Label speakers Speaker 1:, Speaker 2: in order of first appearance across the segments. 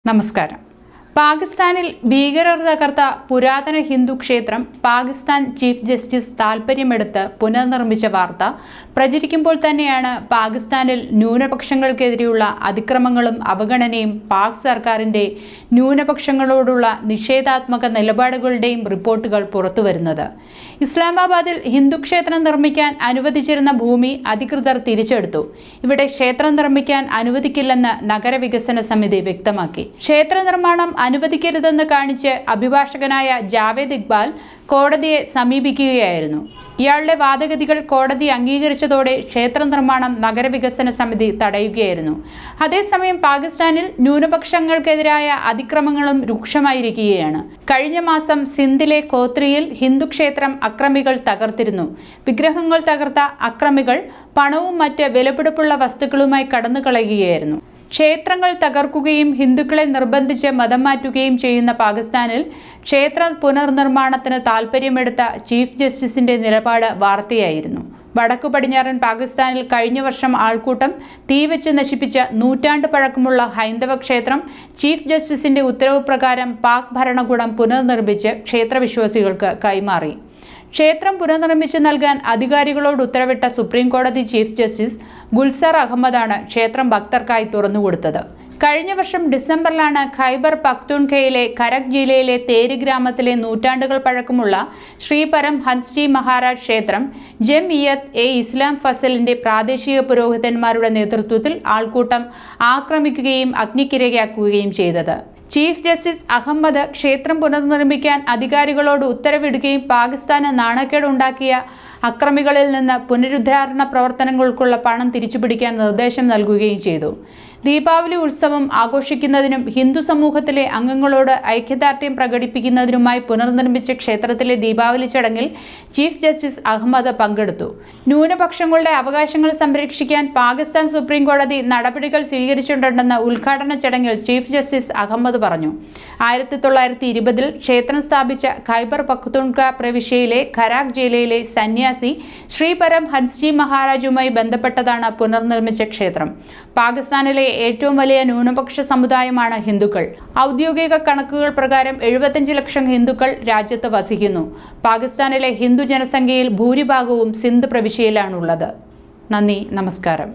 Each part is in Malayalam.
Speaker 1: നമസ്കാരം പാകിസ്ഥാനിൽ ഭീകരർ തകർത്ത പുരാതന ഹിന്ദു ക്ഷേത്രം പാകിസ്ഥാൻ ചീഫ് ജസ്റ്റിസ് താൽപ്പര്യമെടുത്ത് പുനർനിർമ്മിച്ച വാർത്ത പ്രചരിക്കുമ്പോൾ തന്നെയാണ് പാകിസ്ഥാനിൽ ന്യൂനപക്ഷങ്ങൾക്കെതിരെയുള്ള അതിക്രമങ്ങളും അവഗണനയും പാക് സർക്കാരിന്റെ ന്യൂനപക്ഷങ്ങളോടുള്ള നിഷേധാത്മക നിലപാടുകളുടെയും റിപ്പോർട്ടുകൾ പുറത്തുവരുന്നത് ഇസ്ലാമാബാദിൽ ഹിന്ദു ക്ഷേത്രം നിർമ്മിക്കാൻ അനുവദിച്ചിരുന്ന ഭൂമി അധികൃതർ തിരിച്ചെടുത്തു ഇവിടെ ക്ഷേത്രം നിർമ്മിക്കാൻ അനുവദിക്കില്ലെന്ന് നഗരവികസന സമിതി വ്യക്തമാക്കി ക്ഷേത്ര നിർമ്മാണം അനുവദിക്കരുതെന്ന് കാണിച്ച് അഭിഭാഷകനായ ജാവേദ് ഇക്ബാൽ കോടതിയെ സമീപിക്കുകയായിരുന്നു ഇയാളുടെ വാദഗതികൾ കോടതി അംഗീകരിച്ചതോടെ ക്ഷേത്ര നിർമ്മാണം നഗരവികസന സമിതി തടയുകയായിരുന്നു അതേസമയം പാകിസ്ഥാനിൽ ന്യൂനപക്ഷങ്ങൾക്കെതിരായ അതിക്രമങ്ങളും രൂക്ഷമായിരിക്കുകയാണ് കഴിഞ്ഞ മാസം സിന്ധിലെ കോത്രിയിൽ ഹിന്ദു ക്ഷേത്രം അക്രമികൾ തകർത്തിരുന്നു വിഗ്രഹങ്ങൾ തകർത്ത അക്രമികൾ പണവും മറ്റ് വിലപിടിപ്പുള്ള വസ്തുക്കളുമായി കടന്നുകളയുകയായിരുന്നു ക്ഷേത്രങ്ങൾ തകർക്കുകയും ഹിന്ദുക്കളെ നിർബന്ധിച്ച് മതം മാറ്റുകയും ചെയ്യുന്ന പാകിസ്ഥാനിൽ ക്ഷേത്ര പുനർനിർമ്മാണത്തിന് താൽപ്പര്യമെടുത്ത ചീഫ് ജസ്റ്റിസിന്റെ നിലപാട് വാർത്തയായിരുന്നു വടക്കു പടിഞ്ഞാറൻ പാകിസ്ഥാനിൽ കഴിഞ്ഞ വർഷം ആൾക്കൂട്ടം തീവെച്ച് നശിപ്പിച്ച നൂറ്റാണ്ട് പഴക്കമുള്ള ഹൈന്ദവ ക്ഷേത്രം ചീഫ് ജസ്റ്റിസിന്റെ ഉത്തരവ് പ്രകാരം പാക് ഭരണകൂടം പുനർനിർമ്മിച്ച് ക്ഷേത്രവിശ്വാസികൾക്ക് കൈമാറി ക്ഷേത്രം പുനർനിർമ്മിച്ച് നൽകാൻ അധികാരികളോട് ഉത്തരവിട്ട സുപ്രീം കോടതി ചീഫ് ജസ്റ്റിസ് ഗുൽസർ അഹമ്മദാണ് ക്ഷേത്രം ഭക്തർക്കായി തുറന്നുകൊടുത്തത് കഴിഞ്ഞ വർഷം ഡിസംബറിലാണ് ഖൈബർ പക്തൂൺഖയിലെ ഖരക് ജില്ലയിലെ തേരി ഗ്രാമത്തിലെ നൂറ്റാണ്ടുകൾ പഴക്കമുള്ള ശ്രീപരം ഹൻസ്ജി മഹാരാജ് ക്ഷേത്രം ജം ഇയത്ത് എ ഇസ്ലാം ഫസലിന്റെ പ്രാദേശിക പുരോഹിതന്മാരുടെ നേതൃത്വത്തിൽ ആൾക്കൂട്ടം ആക്രമിക്കുകയും അഗ്നിക്കിരയാക്കുകയും ചെയ്തത് ചീഫ് ജസ്റ്റിസ് അഹമ്മദ് ക്ഷേത്രം പുനർനിർമ്മിക്കാൻ അധികാരികളോട് ഉത്തരവിടുകയും പാകിസ്ഥാന് നാണക്കേടുണ്ടാക്കിയ അക്രമികളിൽ നിന്ന് പുനരുദ്ധാരണ പ്രവർത്തനങ്ങൾക്കുള്ള പണം തിരിച്ചുപിടിക്കാൻ നിർദ്ദേശം നൽകുകയും ചെയ്തു ദീപാവലി ഉത്സവം ആഘോഷിക്കുന്നതിനും ഹിന്ദു സമൂഹത്തിലെ അംഗങ്ങളോട് ഐക്യദാർഢ്യം പ്രകടിപ്പിക്കുന്നതിനുമായി പുനർനിർമ്മിച്ച ക്ഷേത്രത്തിലെ ദീപാവലി ചടങ്ങിൽ ചീഫ് ജസ്റ്റിസ് അഹമ്മദ് പങ്കെടുത്തു ന്യൂനപക്ഷങ്ങളുടെ അവകാശങ്ങൾ സംരക്ഷിക്കാൻ പാകിസ്ഥാൻ സുപ്രീം കോടതി നടപടികൾ സ്വീകരിച്ചിട്ടുണ്ടെന്ന് ഉദ്ഘാടന ചടങ്ങിൽ ചീഫ് ജസ്റ്റിസ് അഹമ്മദ് പറഞ്ഞു ആയിരത്തി തൊള്ളായിരത്തി ഇരുപതിൽ ക്ഷേത്രം സ്ഥാപിച്ച ഖൈബർ പഖ്തൂൺഖ പ്രവിശ്യയിലെ ഖരാഖ് ജില്ലയിലെ സന്യാസി ശ്രീപരം ഹൻസ്ജി മഹാരാജുമായി ബന്ധപ്പെട്ടതാണ് പുനർനിർമ്മിച്ച ക്ഷേത്രം പാകിസ്ഥാനിലെ ഏറ്റവും വലിയ ന്യൂനപക്ഷ സമുദായമാണ് ഹിന്ദുക്കൾ ഔദ്യോഗിക കണക്കുകൾ പ്രകാരം എഴുപത്തഞ്ച് ലക്ഷം ഹിന്ദുക്കൾ രാജ്യത്ത് വസിക്കുന്നു പാകിസ്ഥാനിലെ ഹിന്ദു ജനസംഖ്യയിൽ ഭൂരിഭാഗവും സിന്ധ് പ്രവിശ്യയിലാണുള്ളത് നന്ദി നമസ്കാരം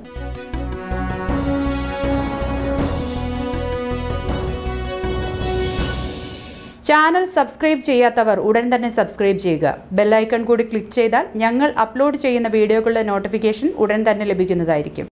Speaker 1: ചാനൽ സബ്സ്ക്രൈബ് ചെയ്യാത്തവർ ഉടൻ തന്നെ സബ്സ്ക്രൈബ് ചെയ്യുക ബെല്ലൈക്കൺ കൂടി ക്ലിക്ക് ചെയ്താൽ ഞങ്ങൾ അപ്ലോഡ് ചെയ്യുന്ന വീഡിയോകളുടെ നോട്ടിഫിക്കേഷൻ ഉടൻ തന്നെ ലഭിക്കുന്നതായിരിക്കും